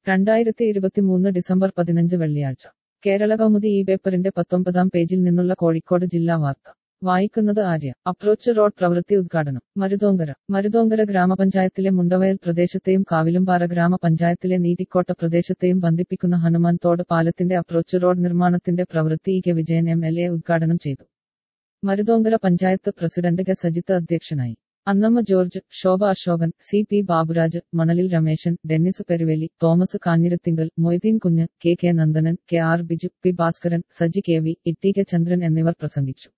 രണ്ടായിരത്തി ഇരുപത്തിമൂന്ന് ഡിസംബർ പതിനഞ്ച് വെള്ളിയാഴ്ച കേരള കൗമുദി ഈ പേപ്പറിന്റെ പത്തൊമ്പതാം പേജിൽ നിന്നുള്ള കോഴിക്കോട് ജില്ലാ വാർത്ത വായിക്കുന്നത് ആര്യ അപ്രോച്ച് റോഡ് പ്രവൃത്തി ഉദ്ഘാടനം മരുതോങ്കര മരുതോങ്കര ഗ്രാമപഞ്ചായത്തിലെ മുണ്ടവയൽ പ്രദേശത്തെയും കാവിലുംപാറ ഗ്രാമപഞ്ചായത്തിലെ നീതിക്കോട്ട പ്രദേശത്തെയും ബന്ധിപ്പിക്കുന്ന ഹനുമാൻ തോട് പാലത്തിന്റെ അപ്രോച്ച് റോഡ് നിർമ്മാണത്തിന്റെ പ്രവൃത്തി E K Vijayan M L A ഉദ്ഘാടനം ചെയ്തു മരുതോങ്കര പഞ്ചായത്ത് പ്രസിഡന്റ് കെ സജിത്ത് അധ്യക്ഷനായി Annamma George Shobha Ashokan C P Baburaj Manalil Rameshan Dennis Peruveli Thomas Kanjirathinkal Moideen Kunju K K Nandanan K R Biju P Bhaskaran Saji K V Itty K Chandran എന്നിവർ പ്രസംഗിച്ചു